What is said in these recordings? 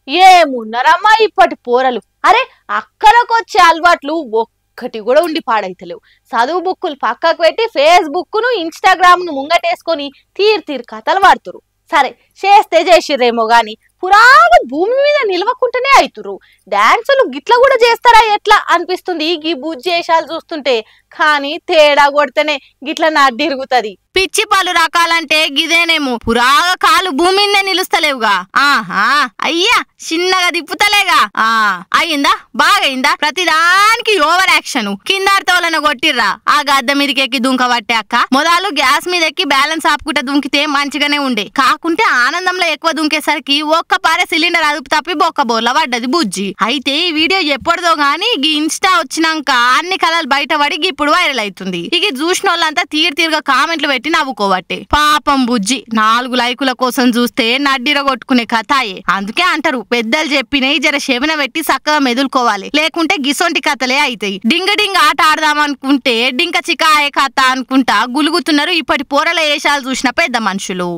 ఏమున్నారమ్మా ఇప్పటి పోరలు అరే అక్కలకొచ్చే అలవాట్లు ఒక్కటి కూడా ఉండి పాడైతలేవు చదువు బుక్కులు పక్కకు పెట్టి ఫేస్బుక్ ను ఇన్స్టాగ్రామ్ ను ముంగటేసుకొని తీరు తీరు కథలు వాడుతురు సరే చేస్తే చేసిర్రేమో గాని పురాణ భూమి మీద నిలవకుండానే అవుతురు డాన్సులు గిట్ల కూడా చేస్తారా ఎట్లా అనిపిస్తుంది ఈ బుజ్జేషాలు చూస్తుంటే కానీ తేడా కొడితేనే గిట్ల నడ్డిరుగుతుంది పిచ్చి పలు రకాలంటే గిదేనేమో పురాగా కాలు భూమి మీదే నిలుస్తలేవుగా ఆహా అయ్యా చిన్నగా తిప్పుతలేగా ఆ అయిందా బాగైందా ప్రతిదానికి ఓవర్ యాక్షన్ కిందార్తోలను కొట్టిర్రా ఆ గద్ద మీదకెక్కి దుంక పట్టాక మొదలు గ్యాస్ మీద ఎక్కి బ్యాలెన్స్ ఆపుకుంటే దుంకితే మంచిగానే ఉండే కాకుంటే ఆనందంలో ఎక్కువ దుంకేసరికి ఒక్క పారే సిలిండర్ అదుపు తప్పి బొక్క బోర్ల పడ్డది బుజ్జి అయితే ఈ వీడియో ఎప్పటిదో గానీ గీ ఇన్స్టా వచ్చినాక అన్ని కథలు బయటపడి ఇప్పుడు వైరల్ అవుతుంది ఇక ఇది చూసిన వాళ్ళంతా తీరు తీరుగా కామెంట్లు పెట్టి నవ్వుకోవట్టే పాపం బుజ్జి నాలుగు లైకుల కోసం చూస్తే నడ్డిర కొట్టుకునే కథాయే అందుకే అంటారు పెద్దలు చెప్పినవి జర శవన పెట్టి చక్కగా మెదులుకోవాలి లేకుంటే గిసొంటి కథలే అవుతాయి డింగ డింగ ఆట ఆడదాం అనుకుంటే డింక చికాయే కథ అనుకుంటా గులుగుతున్నారు ఇప్పటి పోరల వేషాలు చూసిన పెద్ద మనుషులు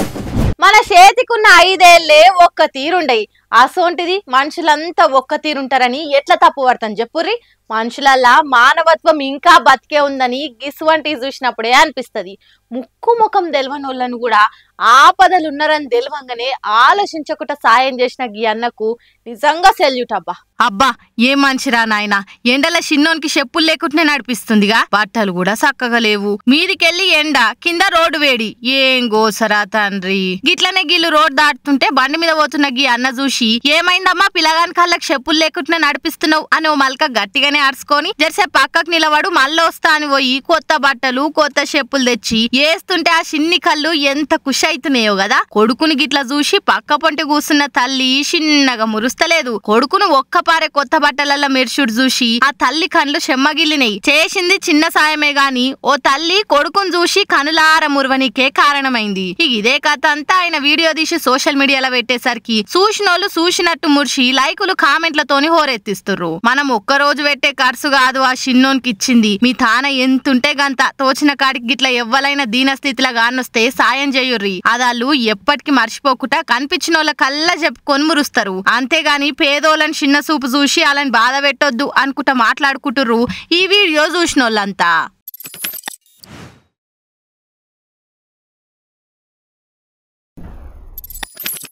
మన చేతికున్న ఐదేళ్లే ఒక్క తీరుండయి అసోంటిది మనుషులంతా ఒక్క తీరుంటారని ఎట్లా తప్పు పడతాను చెప్పుర్రి మనుషులల్లా మానవత్వం ఇంకా బతికే ఉందని గిసువంటి చూసినప్పుడే అనిపిస్తది ముక్కు ముఖం తెలవనోళ్ళను కూడా ఆపదలు ఉన్నారని తెలవంగానే ఆలోచించకుండా సాయం చేసిన గీ అన్నకు నిజంగా సెల్యూట్ అబ్బా అబ్బా ఏం మనిషిరా నాయన ఎండల చిన్నోనికి చెప్పులు లేకుండానే నడిపిస్తుందిగా బట్టలు కూడా చక్కగా లేవు మీదికెళ్ళి ఎండ కింద రోడ్డు వేడి ఏం గోసరా తండ్రి గిట్లనే గీళ్ళు రోడ్ దాటుతుంటే బండి మీద పోతున్న గీ అన్న చూసి ఏమైందమ్మా పిల్లగాని కళ్ళకి చెప్పులు లేకుండా నడిపిస్తున్నావు అని ఓ మల్క గట్టిగానే అరుచుకొని జరసేపు పక్కకు నిలబడు మళ్ళీ వస్తా అని పోయి కొత్త బట్టలు కొత్త చెప్పులు తెచ్చి వేస్తుంటే ఆ చిన్ని కళ్ళు ఎంత ఖుషి అవుతున్నాయో కదా కొడుకుని గిట్ల చూసి పక్క పొంటి కూసున్న తల్లి చిన్నగా మురుస్తలేదు కొడుకును ఒక్క పారే కొత్త బట్టలల్ల మెరుషుడు చూసి ఆ తల్లి కళ్ళు చెమ్మగిల్లినాయి చేసింది చిన్న సాయమే గాని ఓ తల్లి కొడుకును చూసి కనులార మురవనికే కారణమైంది ఇక ఇదే కథ అంతా ఆయన వీడియో తీసి సోషల్ మీడియాలో పెట్టేసరికి చూసినోళ్ళు చూసినట్టు మురిసి లైకులు కామెంట్లతోని హోరెత్తిస్తుర్రు మనం ఒక్క రోజు పెట్టే ఖర్చు కాదు ఆ షిన్నోన్కి ఇచ్చింది మీ తాన ఎంతుంటే గంత తోచిన కాడికి గిట్ల ఎవ్వలైన దీనస్థితిలో గానొస్తే సాయం చేయుర్రి అదాళ్ళు ఎప్పటికి మర్చిపోకుండా కనిపించిన వాళ్ళ కల్లా చెప్పుకొని మురుస్తారు అంతేగాని పేదోళ్ళని చిన్న చూపు చూసి వాళ్ళని బాధ పెట్టొద్దు అనుకుంటా మాట్లాడుకుంటుర్రు ఈ వీడియో చూసిన వాళ్ళంతా